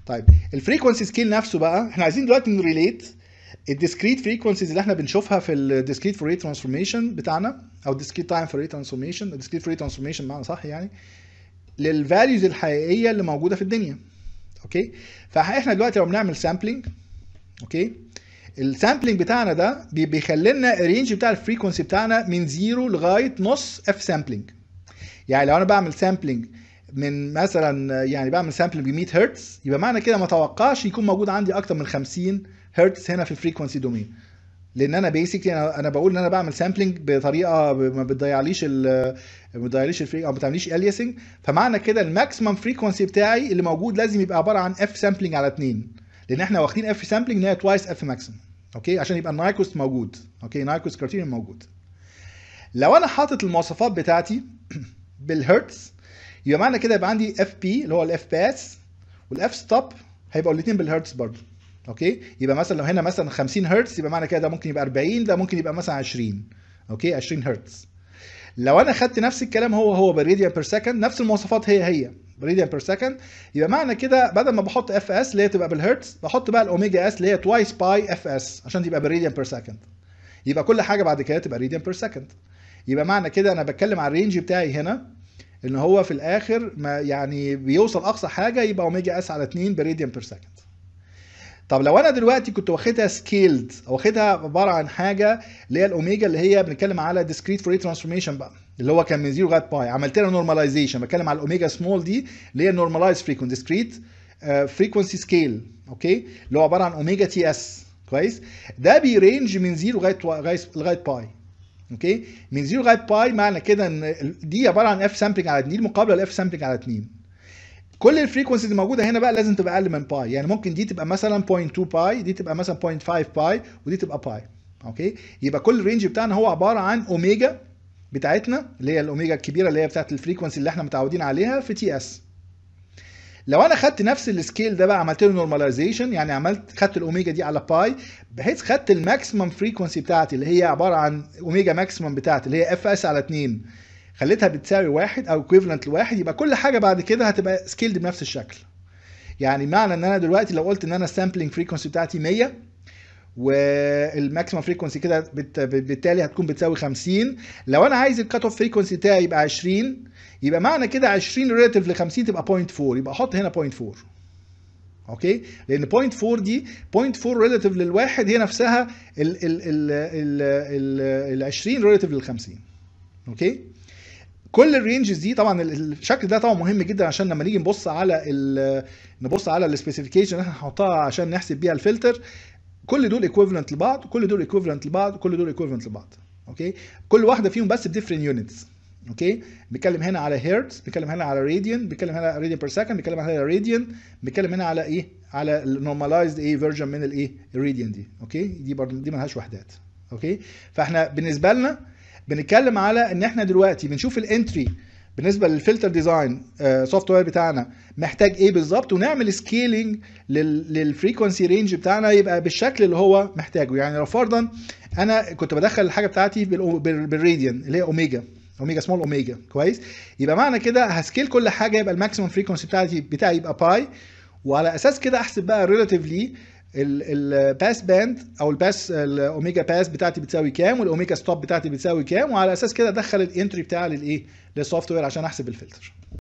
طيب الفريكونسي سكيل نفسه بقى احنا عايزين دلوقتي نريليت الديسكريت فريكونسيز اللي احنا بنشوفها في الديسكريت فوريه ترانسفورميشن بتاعنا او الديسكريت تايم فوريه ترانسفورميشن الديسكريت فوريه ترانسفورميشن معنى صح يعني للفاليوز الحقيقيه اللي موجوده في الدنيا اوكي فاحنا دلوقتي لو بنعمل سامبلنج اوكي السامبلنج بتاعنا ده بي- بيخلي لنا الرينج بتاع الفريكونسي بتاعنا من زيرو لغايه نص اف سامبلنج يعني لو انا بعمل سامبلنج من مثلا يعني بعمل سامبلنج ب 100 هرتز يبقى معنى كده ما اتوقعش يكون موجود عندي اكتر من 50 هرتز هنا في الفريكونسي دومين لان انا بيسكلي انا انا بقول ان انا بعمل سامبلنج بطريقه ب- ما بتضيعليش ال ما بتضيعليش الفريك او ما بتعمليش الياسنج فمعنى كده الماكسيمم فريكونسي بتاعي اللي موجود لازم يبقى عباره عن اف سامبلنج على 2 لان احنا واخدين اف سامبلنج ان هي توايس اف ماكسيمم اوكي عشان يبقى النايكوست موجود اوكي نايكوست كريتيريون موجود لو انا حاطط المواصفات بتاعتي بالهرتز يبقى معنى كده يبقى عندي اف بي اللي هو الاف باس والاف ستوب هيبقوا الاثنين بالهرتز برضه اوكي يبقى مثلا لو هنا مثلا 50 هرتز يبقى معنى كده ده ممكن يبقى 40 ده ممكن يبقى مثلا 20 اوكي 20 هرتز لو انا خدت نفس الكلام هو هو بالراديان بير سكند نفس المواصفات هي هي بالراديان بير سكند يبقى معنى كده بدل ما بحط اف اس اللي هي تبقى بالهرتز بحط بقى الاوميجا اس اللي هي توايس باي اف اس عشان تبقى بالراديان بير سكند يبقى كل حاجه بعد كده تبقى راديان بير سكند يبقى معنى كده انا بتكلم على الرينج بتاعي هنا ان هو في الاخر ما يعني بيوصل اقصى حاجه يبقى اوميجا اس على 2 براديان بير سكند طب لو انا دلوقتي كنت واخدها سكيلد واخدها عباره عن حاجه اللي هي الاوميجا اللي هي بنتكلم على ديسكريت فوري ترانسفورميشن بقى اللي هو كان من زيرو لغايه باي عملت لها نورماليزيشن بتكلم على الاوميجا سمول دي اللي هي نورماليز فريكونسي ديسكريت فريكونسي سكيل اوكي اللي هو عباره عن اوميجا تي اس كويس ده بيرينج من زيرو لغايه لغايه لغايه باي اوكي من زيرو لغايه باي معنى كده ان دي عباره عن اف سامبلنج على 2 مقابله لاف سامبلنج على 2 كل الفريكونسيز اللي موجوده هنا بقى لازم تبقى اقل من باي يعني ممكن دي تبقى مثلا 0.2 باي دي تبقى مثلا 0.5 باي ودي تبقى باي اوكي يبقى كل الرينج بتاعنا هو عباره عن اوميجا بتاعتنا اللي هي الاوميجا الكبيره اللي هي بتاعت الفريكونسي اللي احنا متعودين عليها في تي اس لو انا خدت نفس السكيل ده بقى عملت له نورماليزيشن يعني عملت خدت الاوميجا دي على باي بحيث خدت الماكسيمم فريكونسي بتاعتي اللي هي عباره عن اوميجا ماكسيمم بتاعتي اللي هي اف اس على 2 خليتها بتساوي واحد او ايكويفالنت لواحد يبقى كل حاجه بعد كده هتبقى سكيلد بنفس الشكل يعني معنى ان انا دلوقتي لو قلت ان انا السامبلنج فريكونسي بتاعتي 100 والماكسيمم فريكونسي كده بت- بالتالي هتكون بتساوي 50 لو انا عايز الكات اوف فريكونسي بتاعي يبقى 20 يبقى معنى كده 20 ريلاتيف ل 50 تبقى 0.4 يبقى احط هنا 0.4 اوكي لان 0.4 دي 0.4 ريلاتيف للواحد هي نفسها ال ال ال ال ال 20 ريلاتيف لل 50 اوكي كل الرينجز دي طبعا ال- الشكل ده طبعا مهم جدا عشان لما نيجي نبص على ال نبص على السبيسيفيكيشن اللي احنا هنحطها عشان نحسب بيها الفلتر كل دول ايكويفالنت لبعض كل دول ايكويفالنت لبعض كل دول ايكويفالنت لبعض اوكي كل واحده فيهم بس بديفرنت يونتس اوكي بنتكلم هنا على هيرتز بنتكلم هنا على راديان بنتكلم هنا على راديان بير سكند بنتكلم هنا على راديان بنتكلم هنا على ايه على النورماليزد ايه فيرجن من الايه الراديان دي اوكي دي برضه دي ملهاش وحدات اوكي فاحنا بالنسبه لنا بنتكلم على ان احنا دلوقتي بنشوف الانتري بالنسبه للفلتر ديزاين سوفت وير بتاعنا محتاج ايه بالظبط ونعمل سكيلينج للفريكونسي رينج بتاعنا يبقى بالشكل اللي هو محتاجه يعني لو فرضا انا كنت بدخل الحاجه بتاعتي بالأو- بال- بالراديان اللي هي اوميجا اوميجا سمول اوميجا كويس يبقى معنى كده هسكيل كل حاجه يبقى الماكسيمم فريكونسي بتاعتي بتاعي يبقى باي وعلى اساس كده احسب بقى ريلاتيفلي الباس باند او الباس الاوميجا باس بتاعتي بتساوي كام والاوميجا ستوب بتاعتي بتساوي كام وعلى اساس كده ادخل الانتري بتاعي للايه للسوفت وير عشان احسب الفلتر